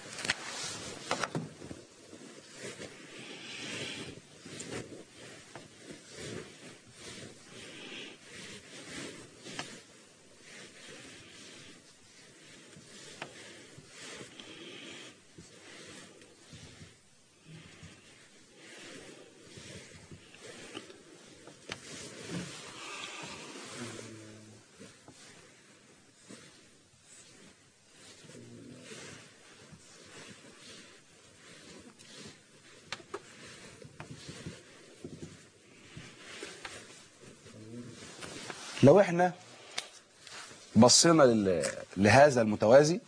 لو احنا بصينا لل... لهذا المتوازي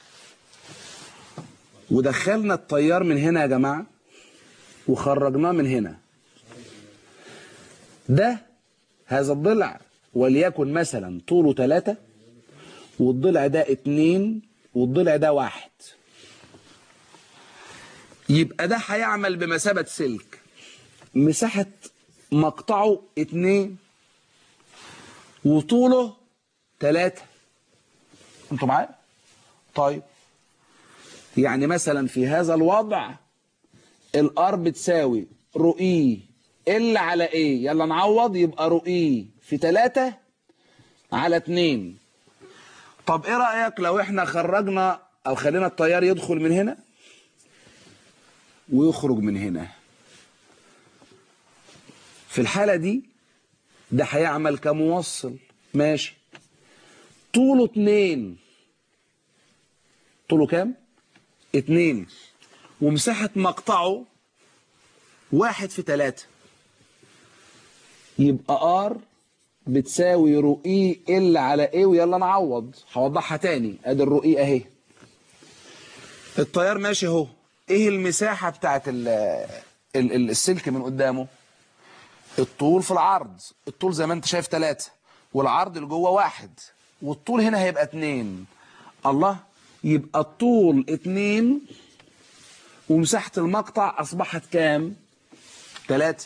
ودخلنا التيار من هنا يا جماعة وخرجناه من هنا ده هذا الضلع وليكن مثلا طوله ثلاثة والضلع ده اتنين والضلع ده واحد يبقى ده هيعمل بمثابة سلك مساحة مقطعه اتنين وطوله ثلاثة انتوا معايا طيب يعني مثلا في هذا الوضع الار بتساوي رؤي ال على ايه يلا نعوض يبقى رؤي في ثلاثة على اتنين طب ايه رأيك لو احنا خرجنا او خلينا التيار يدخل من هنا ويخرج من هنا في الحالة دي ده هيعمل كموصل ماشي طوله اتنين طوله كام؟ اتنين ومساحة مقطعه واحد في تلاتة يبقى ار بتساوي رو اي ال على ايه ويلا نعوض هوضحها تاني ادي الرو اي اهي التيار ماشي اهو ايه المساحة بتاعت ال ال ال السلك من قدامه الطول في العرض الطول زي ما انت شايف تلاتة والعرض اللي جوه واحد والطول هنا هيبقى اتنين الله يبقى الطول اتنين ومساحة المقطع اصبحت كام تلاتة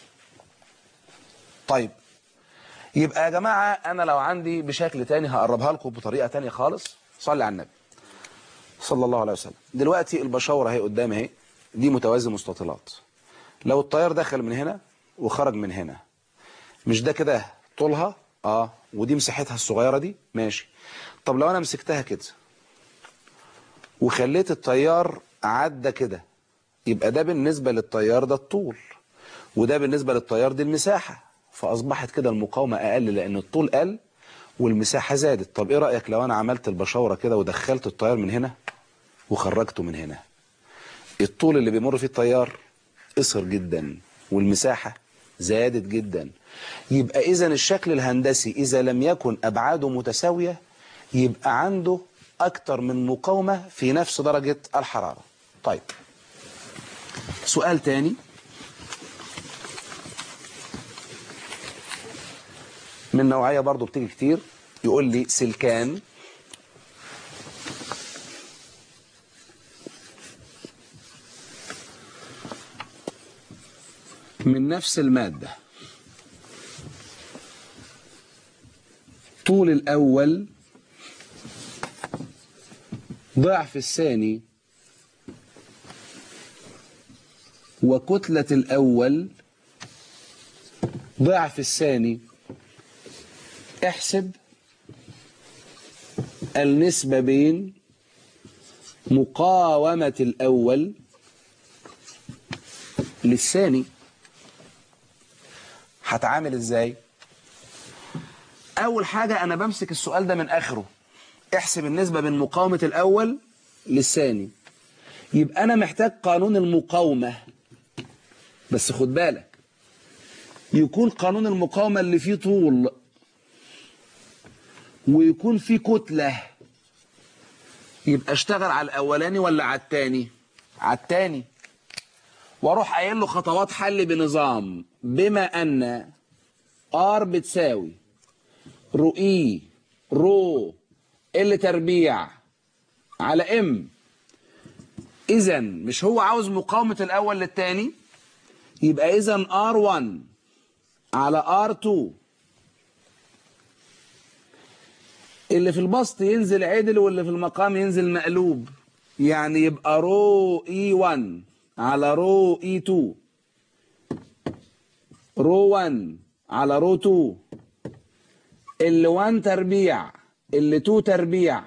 طيب يبقى يا جماعة أنا لو عندي بشكل تاني هقربها لكم بطريقة تانية خالص صلي على النبي صلى الله عليه وسلم دلوقتي البشاورة اهي قدامي اهي دي متوازي مستطيلات لو التيار دخل من هنا وخرج من هنا مش ده كده طولها اه ودي مساحتها الصغيرة دي ماشي طب لو انا مسكتها كده وخليت التيار عدى كده يبقى ده بالنسبة للتيار ده الطول وده بالنسبة للتيار دي المساحة فأصبحت كده المقاومة أقل لأن الطول قل والمساحة زادت طب إيه رأيك لو أنا عملت البشاورة كده ودخلت التيار من هنا وخرجته من هنا الطول اللي بيمر فيه التيار قصر جدا والمساحة زادت جدا يبقى إذا الشكل الهندسي إذا لم يكن أبعاده متساوية يبقى عنده أكتر من مقاومة في نفس درجة الحرارة طيب سؤال تاني من نوعية برضو بتيجي كتير يقول لي سلكان من نفس المادة طول الأول ضعف الثاني وكتلة الأول ضعف الثاني احسب النسبة بين مقاومة الأول للثاني هتعامل ازاي أول حاجة أنا بمسك السؤال ده من آخره احسب النسبة بين مقاومة الأول للثاني يبقى أنا محتاج قانون المقاومة بس خد بالك يكون قانون المقاومة اللي فيه طول ويكون في كتلة يبقى اشتغل على الأولاني ولا على التاني على التاني واروح قايل له خطوات حل بنظام بما ان ار بتساوي رو اي رو ال تربيع على ام اذا مش هو عاوز مقاومة الاول للتاني يبقى اذا ار 1 على ار 2 اللي في البسط ينزل عدل واللي في المقام ينزل مقلوب يعني يبقى رو اي 1 على رو اي 2 رو 1 على رو 2 اللي 1 تربيع اللي 2 تربيع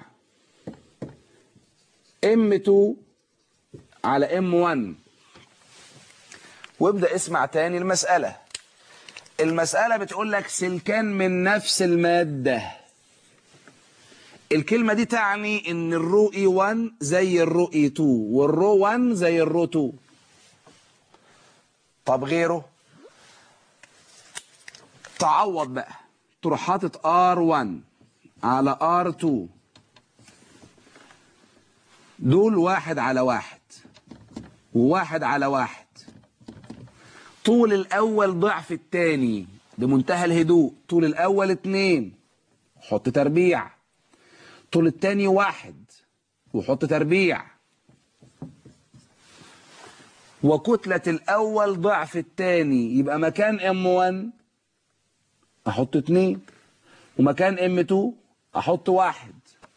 ام 2 على ام 1 وابدأ اسمع تاني المسألة المسألة بتقول لك سلكان من نفس المادة الكلمة دي تعني ان الرو اي 1 زي الرو اي 2 والرو 1 زي الرو 2 طب غيره تعوض بقى تروح حاطط ار 1 على ار 2 دول واحد على واحد وواحد على واحد طول الاول ضعف التاني بمنتهى الهدوء طول الاول اتنين حط تربيع طول التاني واحد وحط تربيع وكتلة الأول ضعف التاني يبقى مكان ام 1 أحط اتنين ومكان ام 2 أحط واحد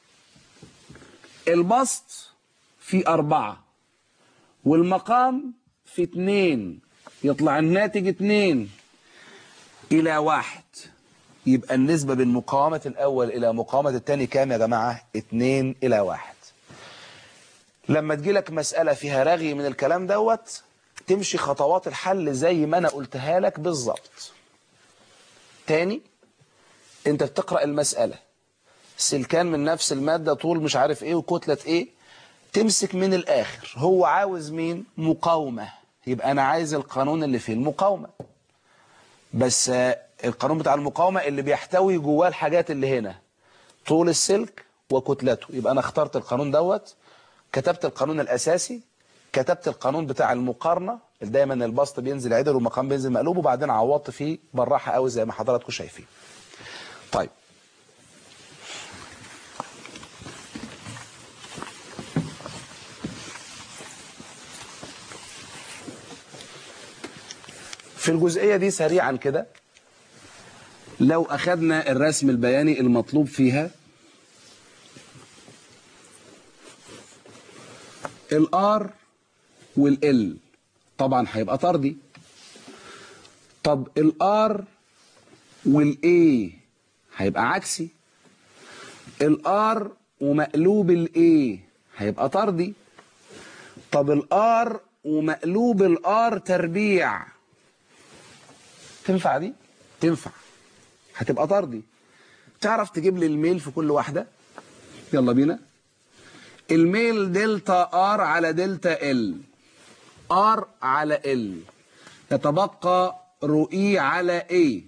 البسط في أربعة والمقام في اتنين يطلع الناتج اتنين إلى واحد يبقى النسبة بين مقاومة الأول إلى مقاومة الثاني كام يا جماعة؟ 2 إلى 1 لما تجي لك مسألة فيها رغي من الكلام دوت تمشي خطوات الحل زي ما انا قلتها لك بالظبط تاني انت بتقرأ المسألة سلكان من نفس المادة طول مش عارف ايه وكتلة ايه تمسك من الاخر هو عاوز مين مقاومة يبقى انا عايز القانون اللي فيه المقاومة بس آه، القانون بتاع المقاومة اللي بيحتوي جواه الحاجات اللي هنا طول السلك وكتلته يبقى انا اخترت القانون دوت كتبت القانون الاساسي كتبت القانون بتاع المقارنة اللي دايما البسط بينزل عدل والمقام بينزل مقلوب وبعدين عوضت فيه بالراحة قوي زي ما حضراتكم شايفين طيب في الجزئية دي سريعا كده لو أخذنا الرسم البياني المطلوب فيها الار والال طبعا هيبقى طردي طب الار والاي هيبقى عكسي الار ومقلوب الاي هيبقى طردي طب الار ومقلوب الار تربيع تنفع دي تنفع هتبقى طردي تعرف تجيب لي الميل في كل واحدة يلا بينا الميل دلتا ار على دلتا ال ار على ال يتبقى رو اي على اي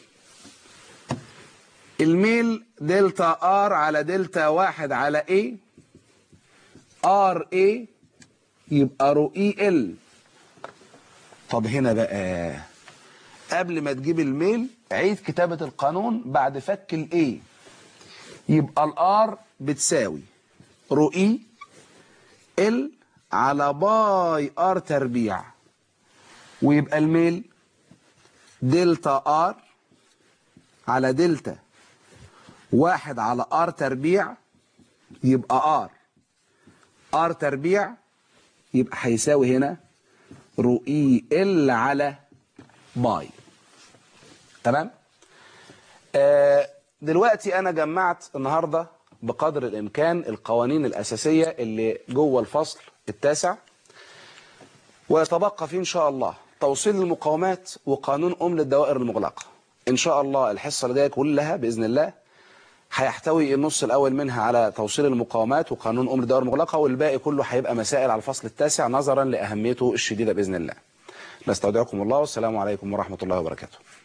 الميل دلتا ار على دلتا واحد على اي ار اي يبقى رو اي ال طب هنا بقى قبل ما تجيب الميل عيد كتابة القانون بعد فك الاي يبقى الار بتساوي رو اي ال على باي ار تربيع ويبقى الميل دلتا ار على دلتا واحد على ار تربيع يبقى ار ار تربيع يبقى هيساوي هنا رو اي ال على باي تمام آه دلوقتي انا جمعت النهارده بقدر الامكان القوانين الاساسيه اللي جوه الفصل التاسع ويتبقى فيه ان شاء الله توصيل المقاومات وقانون ام للدوائر المغلقه ان شاء الله الحصه اللي جايه كلها باذن الله هيحتوي النص الاول منها على توصيل المقاومات وقانون ام للدوائر المغلقه والباقي كله هيبقى مسائل على الفصل التاسع نظرا لاهميته الشديده باذن الله نستودعكم الله والسلام عليكم ورحمه الله وبركاته